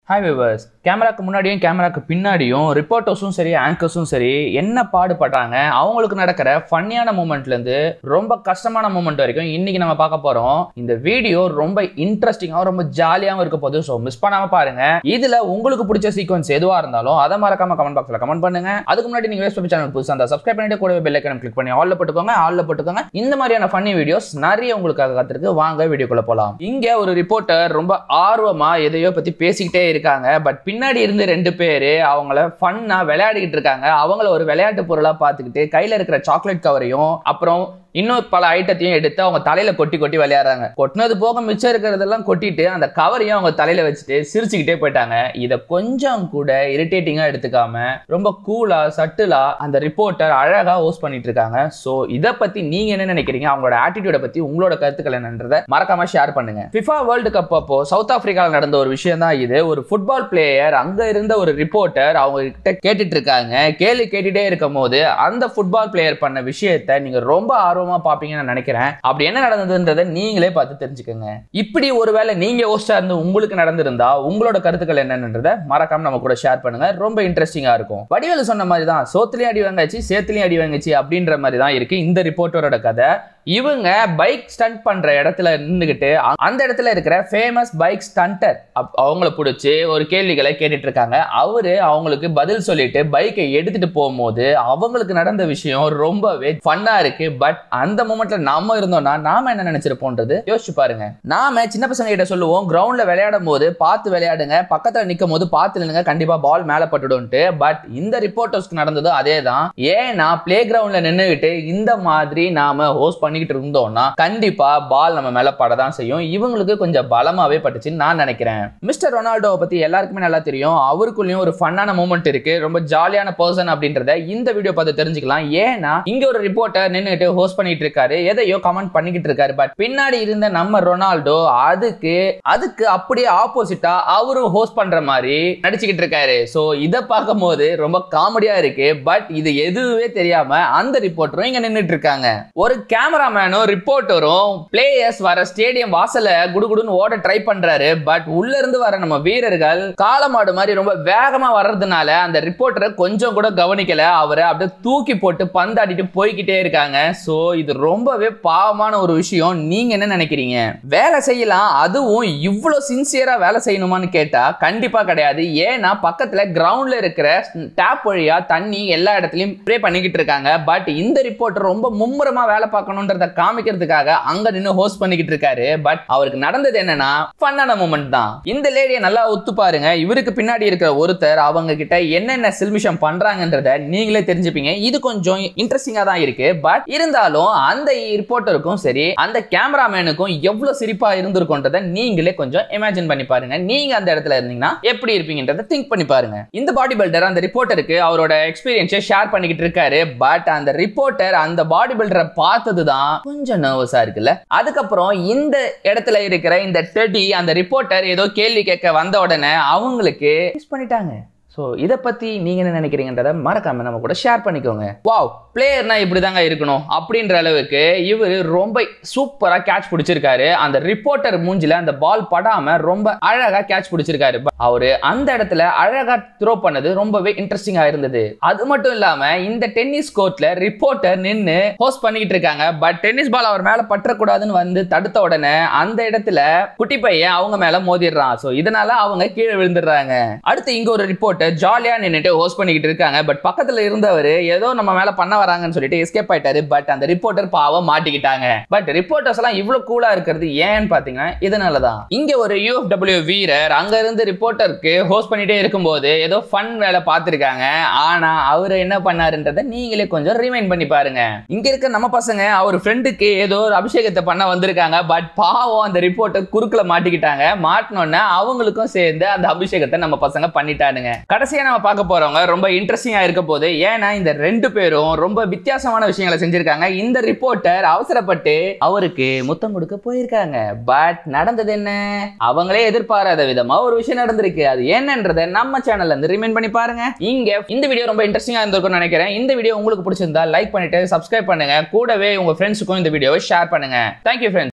hi viewers கேமராக்கு முன்னாடியும் கேமராக்கு பின்னாடியும் ரிப்போர்ட்டர்ஸும் சரி ஆங்கர்ஸும் சரி என்ன பாடுபடுறாங்க அவங்களுக்கு நடக்கிற ஃபன்னியான மூமெண்ட்லேருந்து ரொம்ப கஷ்டமான மூமெண்ட் வரைக்கும் இன்னைக்கு நம்ம பார்க்க போகிறோம் இந்த வீடியோ ரொம்ப இன்ட்ரெஸ்டிங்காகவும் ரொம்ப ஜாலியாகவும் இருக்க போகுது ஸோ மிஸ் பண்ணாமல் பாருங்க இதில் உங்களுக்கு பிடிச்ச சீக்வன்ஸ் எதுவாக இருந்தாலும் அதை மறக்காம கமெண்ட் பாக்ஸில் கமெண்ட் பண்ணுங்க அதுக்கு முன்னாடி நீங்கள் வேஸ்ட் சேனல் புதுசாக அந்த சப்ஸ்கிரைப் பண்ணிட்டு கூடவே பெல் ஐக்கன் கிளிக் பண்ணி ஆல்ல போட்டுக்கோங்க ஆல்ல போட்டுக்கோங்க இந்த மாதிரியான ஃபன்னி வீடியோஸ் நிறைய உங்களுக்காக காத்திருக்கு வாங்க வீடியோக்குள்ள போகலாம் இங்கே ஒரு ரிப்போர்ட்டர் ரொம்ப ஆர்வமாக எதையோ பற்றி பேசிக்கிட்டே இருக்காங்க பட் பின்னாடி இருந்து ரெண்டு பேர் அவங்கள ஃபன்னா விளையாடிக்கிட்டு இருக்காங்க அவங்கள ஒரு விளையாட்டு பொருளாக பார்த்துக்கிட்டு கையில் இருக்கிற சாக்லேட் கவரையும் அப்புறம் இன்னும் பல ஐட்டத்தையும் எடுத்து அவங்க தலையில கொட்டி கொட்டி விளையாடுறாங்க கொட்டினது போக மிச்சம் இருக்கிறதெல்லாம் கொட்டிட்டு அந்த கவரையும் அவங்க தலையில வச்சுட்டு சிரிச்சுக்கிட்டே போயிட்டாங்க இதை கொஞ்சம் கூட இரிட்டேட்டிங்கா எடுத்துக்காம ரொம்ப கூலா சட்டிலா அந்த ரிப்போர்ட்டர் அழகா ஹோஸ்ட் பண்ணிட்டு இருக்காங்க ஸோ இதை பத்தி நீங்க என்ன நினைக்கிறீங்க அவங்களோட ஆட்டிடியூட பத்தி உங்களோட கருத்துக்கள் என்னன்றதை மறக்காம ஷேர் பண்ணுங்க ஃபிஃபா வேர்ல்டு கப் அப்போ சவுத் ஆப்பிரிக்காவில் நடந்த ஒரு விஷயம் தான் இது ஒரு ஃபுட்பால் பிளேயர் அங்க இருந்த ஒரு ரிப்போர்ட்டர் அவங்க கிட்ட கேட்டுட்டு இருக்காங்க கேள்வி கேட்டுட்டே இருக்கும் போது அந்த ஃபுட்பால் பிளேயர் பண்ண விஷயத்த நீங்க ரொம்ப ஆர்வமா பாப்பீங்கன்னு நான் நினைக்கிறேன் அப்படி என்ன நடந்ததுன்றதை நீங்களே பார்த்து தெரிஞ்சுக்கோங்க இப்படி ஒருவேளை நீங்க ஹோஸ்டா இருந்து உங்களுக்கு நடந்திருந்தா உங்களோட கருத்துக்கள் என்னன்றதை மறக்காம நம்ம கூட ஷேர் பண்ணுங்க ரொம்ப இன்ட்ரெஸ்டிங்கா இருக்கும் வடிவேலு சொன்ன மாதிரி தான் சோத்துலயும் அடி வாங்காச்சு சேத்துலயும் அடி வாங்கிச்சு அப்படின்ற மாதிரி தான் இருக்கு இந்த ரிப்போர்ட்டரோட கதை இவங்க பைக் ஸ்டண்ட் பண்ற இடத்துல நின்றுகிட்டு அந்த இடத்துல இருக்கிற ஃபேமஸ் பைக் ஸ்டண்டர் அவங்கள பிடிச்சி ஒரு கேள்விகளை கேட்டுட்டு இருக்காங்க அவரு அவங்களுக்கு பதில் சொல்லிட்டு பைக்கை எடுத்துட்டு போகும்போது அவங்களுக்கு நடந்த விஷயம் ரொம்பவே ஃபன்னா இருக்கு பட் அந்த மூமெண்ட்ல நாம இருந்தோம்னா நாம என்ன நினைச்சிருப்போன்றது யோசிச்சு பாருங்க நாம சின்ன பசங்க கிட்ட சொல்லுவோம் கிரவுண்ட்ல விளையாடும் போது பார்த்து விளையாடுங்க பக்கத்துல நிற்கும் போது பார்த்து நில்லுங்க கண்டிப்பா பால் மேல பட்டுடும்ட்டு பட் இந்த ரிப்போர்ட்டர்ஸ்க்கு நடந்ததும் அதே தான் ஏன்னா பிளே கிரவுண்ட்ல நின்றுகிட்டு இந்த மாதிரி நாம ஹோஸ்ட் பண்ணிக்கிட்டு இருந்தோம்னா கண்டிப்பா பால் நம்ம மேல படதான் செய்யும் இவங்களுக்கு கொஞ்சம் பலமாவே பட்டுச்சுன்னு நான் நினைக்கிறேன் மிஸ்டர் ரொனால்டோவை பத்தி எல்லாருக்குமே நல்லா தெரியும் அவருக்குள்ளயும் ஒரு ஃபன்னான மூமெண்ட் இருக்கு ரொம்ப ஜாலியான பர்சன் அப்படின்றத இந்த வீடியோ பார்த்து தெரிஞ்சுக்கலாம் ஏன்னா இங்க ஒரு ரிப்போர்ட்டர் நின்றுட்டு ஹோஸ்ட் பண்ணிட்டு இருக்காரு எதையோ கமெண்ட் பண்ணிக்கிட்டு இருக்காரு பட் பின்னாடி இருந்த நம்ம ரொனால்டோ அதுக்கு அதுக்கு அப்படியே ஆப்போசிட்டா அவரும் ஹோஸ்ட் பண்ற மாதிரி நடிச்சுக்கிட்டு இருக்காரு சோ இதை பார்க்கும் போது ரொம்ப காமெடியா இருக்கு பட் இது எதுவே தெரியாம அந்த ரிப்போர்ட்டரும் இங்க நின்றுட்டு இருக்காங்க ஒரு கேமராமேனும் ரிப்போர்ட்டரும் பிளேயர்ஸ் வர ஸ்டேடியம் வாசல குடுகுடுன்னு ஓட ட்ரை பண்றாரு பட் உள்ள இருந்து வர நம்ம வீரர்கள் காலமாடு மாதிரி ரொம்ப வேகமா வர்றதுனால அந்த ரிப்போர்ட்டரை கொஞ்சம் கூட கவனிக்கல அவரை அப்படியே தூக்கி போட்டு பந்தாடிட்டு போய்கிட்டே இருக்காங்க சோ இது ரொம்பவே பாவமான ஒரு விஷயம் நீங்க என்ன நினைக்கிறீங்க வேலை செய்யலாம் அதுவும் இவ்வளவு சின்சியரா வேலை செய்யணுமான்னு கேட்டா கண்டிப்பா கிடையாது ஏன்னா பக்கத்துல கிரவுண்ட்ல இருக்கிற டேப் வழியா தண்ணி எல்லா இடத்துலயும் ஸ்ப்ரே பண்ணிக்கிட்டு இருக்காங்க பட் இந்த ரிப்போர்ட்டர் ரொம்ப மும்முரமா வேலை பார்க்கணுன்றத காமிக்கிறதுக்காக அங்க நின்று ஹோஸ்ட் பண்ணிக்கிட்டு இருக்காரு பட் அவருக்கு நடந்தது என்னன்னா ஃபன்னான மூமெண்ட் தான் இந்த லேடியை நல்லா ஒத்து பாருங்க இவருக்கு பின்னாடி இருக்கிற ஒருத்தர் அவங்க கிட்ட என்னென்ன சில்மிஷம் பண்றாங்கன்றத நீங்களே தெரிஞ்சுப்பீங்க இது கொஞ்சம் இன்ட்ரெஸ்டிங்கா தான் இருக்கு பட் இருந்தாலும் அந்த ரிப்போர்ட்டருக்கும் சரி அந்த கேமராமேனுக்கும் எவ்வளவு சிரிப்பா இருந்திருக்கும்ன்றத நீங்களே கொஞ்சம் இமேஜின் பண்ணி பாருங்க நீங்க அந்த இடத்துல இருந்தீங்கன்னா எப்படி இருப்பீங்கன்றத திங்க் பண்ணி பாருங்க இந்த பாடி பில்டர் அந்த ரிப்போர்ட்டருக்கு அவரோட எக்ஸ்பீரியன்ஸை ஷேர் பண்ணிக்கிட்டு இருக்காரு பட் அந்த ரிப்போர்ட்டர் அந்த பாடி பில்டரை பார்த்தது தான் கொஞ்சம் நர்வஸா இருக்குல்ல அதுக்கப்புறம் இந்த இடத்துல இருக்கிற இந்த டெடி அந்த ரிப்போர்ட்டர் ஏதோ கேள்வி கேட்க வந்த உடனே அவங்களுக்கு மிஸ் பண்ணிட்டாங்க ஸோ இதை பற்றி நீங்கள் என்ன நினைக்கிறீங்கன்றத மறக்காம நம்ம கூட ஷேர் பண்ணிக்கோங்க வாவ் பிளேயர்னா இப்படி தாங்க இருக்கணும் அப்படின்ற அளவுக்கு இவர் ரொம்ப சூப்பராக கேட்ச் பிடிச்சிருக்காரு அந்த ரிப்போர்ட்டர் மூஞ்சில அந்த பால் படாம ரொம்ப அழகாக கேட்ச் பிடிச்சிருக்காரு அவரு அந்த இடத்துல அழகா த்ரோ பண்ணது ரொம்பவே இன்ட்ரெஸ்டிங்காக இருந்தது அது மட்டும் இல்லாம இந்த டென்னிஸ் கோர்ட்ல ரிப்போர்ட்டர் நின்று ஹோஸ்ட் பண்ணிக்கிட்டு இருக்காங்க பட் டென்னிஸ் பால் அவர் மேல பற்றக்கூடாதுன்னு வந்து தடுத்த உடனே அந்த இடத்துல குட்டி பையன் அவங்க மேல மோதிடுறான் ஸோ இதனால அவங்க கீழே விழுந்துடுறாங்க அடுத்து இங்க ஒரு ரிப்போர்ட்டர் ஜாலியா நின்றுட்டு ஹோஸ்ட் பண்ணிக்கிட்டு இருக்காங்க பட் பக்கத்துல இருந்தவர் ஏதோ நம்ம மேல பண்ண வராங்கன்னு சொல்லிட்டு எஸ்கேப் ஆயிட்டாரு பட் அந்த ரிப்போர்ட்டர் பாவம் மாட்டிக்கிட்டாங்க பட் ரிப்போர்ட்டர்ஸ் எல்லாம் இவ்வளவு கூலா இருக்கிறது ஏன்னு பாத்தீங்கன்னா இதனாலதான் இங்க ஒரு யூஎஃப்டபிள்யூ வீரர் அங்க இருந்து ரிப்போர்ட்டருக்கு ஹோஸ்ட் பண்ணிட்டே இருக்கும்போது ஏதோ ஃபன் வேலை பார்த்திருக்காங்க ஆனா அவர் என்ன பண்ணாருன்றத நீங்களே கொஞ்சம் ரிமைண்ட் பண்ணி பாருங்க இங்க இருக்க நம்ம பசங்க அவர் ஃப்ரெண்டுக்கு ஏதோ ஒரு அபிஷேகத்தை பண்ண வந்திருக்காங்க பட் பாவம் அந்த ரிப்போர்ட்டர் குறுக்குல மாட்டிக்கிட்டாங்க மாட்டினோன்னே அவங்களுக்கும் சேர்ந்து அந்த அபிஷேகத்தை நம்ம பசங்க பண்ணிட்டானுங்க கடைசியா நம்ம பார்க்க போறவங்க ரொம்ப இன்ட்ரெஸ்டிங்கா இருக்க போது ஏன்னா இந்த ரெண்டு பேரும் ரொம்ப வித்தியாசமான விஷயங்களை செஞ்சிருக்காங்க இந்த ரிப்போர்ட்டர் அவசரப்பட்டு அவருக்கு முத்தம் கொடுக்க போயிருக்காங்க பட் நடந்தது என்ன அவங்களே எதிர்பாராத விதமா ஒரு விஷயம் நடந்திருக்கு அது என்னன்றதை நம்ம சேனல்ல இருந்து ரிமைண்ட் பண்ணி பாருங்க இங்க இந்த வீடியோ ரொம்ப இன்ட்ரெஸ்டிங்கா இருந்திருக்கும்னு நினைக்கிறேன் இந்த வீடியோ உங்களுக்கு பிடிச்சிருந்தா லைக் பண்ணிட்டு சப்ஸ்கிரைப் பண்ணுங்க கூடவே உங்க ஃப்ரெண்ட்ஸுக்கும் இந்த வீடியோவை ஷேர் பண்ணுங்க தேங்க்யூ ஃப்ரெண்ட்ஸ்